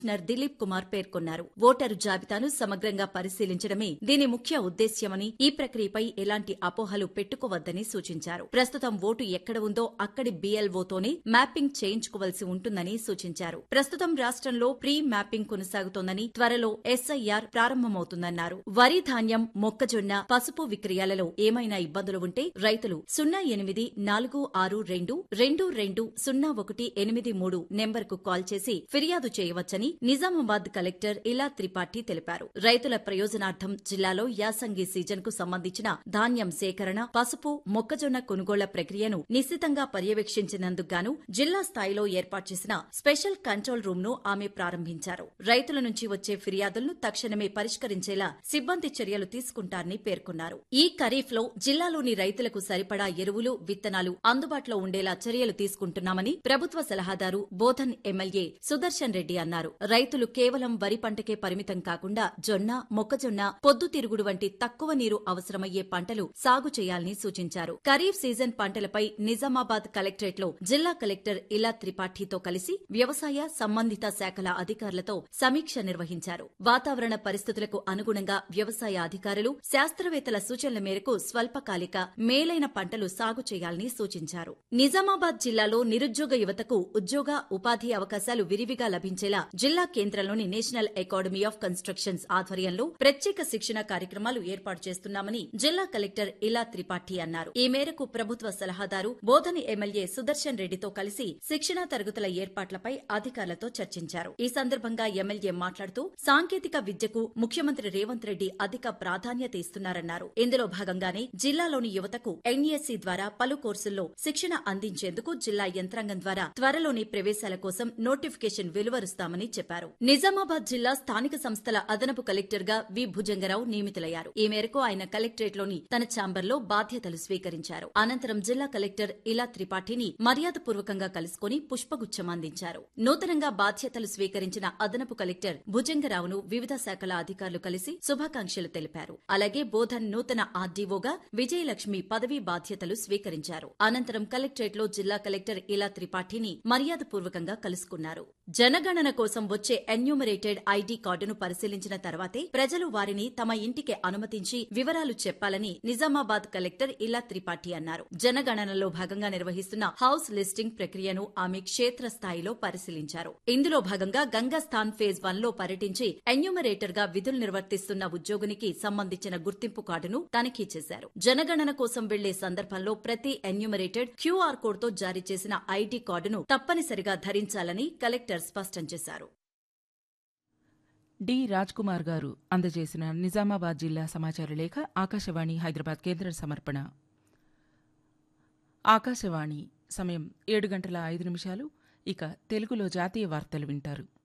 commissioner Dilip Kumar పేర్కొన్నారు voter జాబితాను సమగ్రంగా పరిశీలించడమే దీని ముఖ్య ఉద్దేశ్యమని ఈ ప్రక్రియపై ఎలాంటి అపోహలు పెట్టుకోవద్దని సూచించారు ప్రస్తుతం ఓటు ఎక్కడ ఉందో అక్కడి బీఎల్ఓతోనే మ్యాపింగ్ చేయించుకోవలసి ఉంటుందని సూచించారు ప్రస్తుతం రాష్ట్రంలో ప్రీ మ్యాపింగ్ కొనసాగుతోందని త్వరలో ఎస్ఐఆర్ ప్రారంభమవుతుందన్నారు వరి ధాన్యం మొక్కజొన్న పసుపు విక్రయాలలో ఏమైనా ఇబ్బందులు ఉంటే రైతులు సున్నా ఎనిమిది నాలుగు ఆరు రెండు రెండు రెండు సున్నా ఒకటి ఎనిమిది మూడు నెంబర్కు కాల్ చేసి ఫిర్యాదు చేయవచ్చని నిజామాబాద్ కలెక్టర్ ఇలా త్రిపాఠి తెలిపారు రైతుల ప్రయోజనార్థం జిల్లాలో యాసంగి సీజన్ కు సంబంధించిన ధాన్యం సేకరణ పసుపు మొక్కజొన్న కొనుగోళ్ల ప్రక్రియను నిశితంగా పర్యవేక్షించినందుకు గాను జిల్లా స్థాయిలో ఏర్పాటు చేసిన స్పెషల్ కంట్రోల్ రూమ్ ను ఆమె ప్రారంభించారు రైతుల నుంచి వచ్చే ఫిర్యాదులను తక్షణమే పరిష్కరించేలా సిబ్బంది చర్యలు తీసుకుంటారని పేర్కొన్నారు ఈ ఖరీఫ్ లో జిల్లాలోని రైతులకు సరిపడా ఎరువులు విత్తనాలు అందుబాటులో ఉండేలా చర్యలు తీసుకుంటున్నామని ప్రభుత్వ సలహాదారు బోధన్ ఎమ్మెల్యే సుదర్శన్ రెడ్డి అన్నారు రైతులు కేవలం వరి పంటకే పరిమితం కాకుండా జొన్న మొక్కజొన్న పొద్దుతిరుగుడు వంటి తక్కువ నీరు అవసరమయ్యే పంటలు సాగు చేయాలని సూచించారు ఖరీఫ్ సీజన్ పంటలపై నిజామాబాద్ కలెక్టరేట్ లో జిల్లా కలెక్టర్ ఇలా త్రిపాఠితో కలిసి వ్యవసాయ సంబంధిత శాఖల అధికారులతో సమీక్ష నిర్వహించారు వాతావరణ పరిస్థితులకు అనుగుణంగా వ్యవసాయ అధికారులు శాస్త్రవేత్తల సూచనల మేరకు స్వల్పకాలిక మేలైన పంటలు సాగు చేయాలని సూచించారు నిజామాబాద్ జిల్లాలో నిరుద్యోగ యువతకు ఉద్యోగ ఉపాధి అవకాశాలు విరివిగా లభించేలా జిల్లా కేంద్రంలోని నేషనల్ అకాడమీ ఆఫ్ కన్స్ట్రక్షన్స్ ఆధ్వర్యంలో ప్రత్యేక శిక్షణ కార్యక్రమాలు ఏర్పాటు చేస్తున్నామని జిల్లా కలెక్టర్ ఇలా త్రిపాఠి అన్నారు ఈ మేరకు ప్రభుత్వ సలహాదారు బోధని ఎమ్మెల్యే సుదర్శన్ రెడ్డితో కలిసి శిక్షణా తరగతుల ఏర్పాట్లపై అధికారులతో చర్చించారు ఈ సందర్భంగా ఎమ్మెల్యే మాట్లాడుతూ సాంకేతిక విద్యకు ముఖ్యమంత్రి రేవంత్ రెడ్డి అధిక ప్రాధాన్యత ఇస్తున్నారన్నారు ఇందులో భాగంగానే జిల్లాలోని యువతకు ఎన్ఈఎస్సీ ద్వారా పలు కోర్సుల్లో శిక్షణ అందించేందుకు జిల్లా యంత్రాంగం ద్వారా త్వరలోని ప్రవేశాల కోసం నోటిఫికేషన్ వెలువరుస్తామని చెప్పారు నిజామాబాద్ జిల్లా స్థానిక సంస్థల అదనపు కలెక్టర్ గా వి భుజంగరావు నియమితులయ్యారు ఈ మేరకు ఆయన కలెక్టరేట్లోని తన ఛాంబర్లో బాధ్యతలు స్వీకరించారు అనంతరం జిల్లా కలెక్టర్ ఇలా త్రిపాఠిని మర్యాదపూర్వకంగా కలుసుకుని పుష్పగుచ్చం అందించారు నూతనంగా బాధ్యతలు స్వీకరించిన అదనపు కలెక్టర్ భుజంగరావును వివిధ శాఖల అధికారులు కలిసి శుభాకాంక్షలు తెలిపారు అలాగే బోధన్ నూతన ఆర్డీఓగా విజయలక్ష్మి పదవీ బాధ్యతలు స్వీకరించారు అనంతరం కలెక్టరేట్లో జిల్లా కలెక్టర్ ఇలా త్రిపాఠిని మర్యాదపూర్వకంగా కలుసుకున్నారు జనగణన కోసం వచ్చే ఎన్యూమరేటెడ్ ఐడీ కార్డును పరిశీలించిన తర్వాతే ప్రజలు వారిని తమ ఇంటికి అనుమతించి వివరాలు చెప్పాలని నిజామాబాద్ కలెక్టర్ ఇలా త్రిపాఠి అన్నారు జనగణనలో భాగంగా నిర్వహిస్తున్న హౌస్ లిస్టింగ్ ప్రక్రియను ఆమె క్షేత్రస్థాయిలో పరిశీలించారు ఇందులో భాగంగా గంగాస్థాన్ ఫేజ్ వన్ లో పర్యటించి ఎన్యూమరేటర్ గా విధులు నిర్వర్తిస్తున్న ఉద్యోగునికి సంబంధించిన గుర్తింపు కార్డును తనిఖీ చేశారు జనగణన కోసం వెళ్లే సందర్భంలో ప్రతి ఎన్యూమరేటెడ్ క్యూఆర్ కోడ్ తో జారీ చేసిన ఐడీ కార్డును తప్పనిసరిగా ధరించాలని కలెక్టర్ స్పష్టం చేశారు డి కుమార్ గారు అందజేసిన నిజామాబాద్ జిల్లా సమాచార లేఖ ఆకాశవాణి హైదరాబాద్ కేంద్ర సమర్పణ ఆకాశవాణి సమయం ఏడు గంటల ఐదు నిమిషాలు ఇక తెలుగులో జాతీయ వార్తలు వింటారు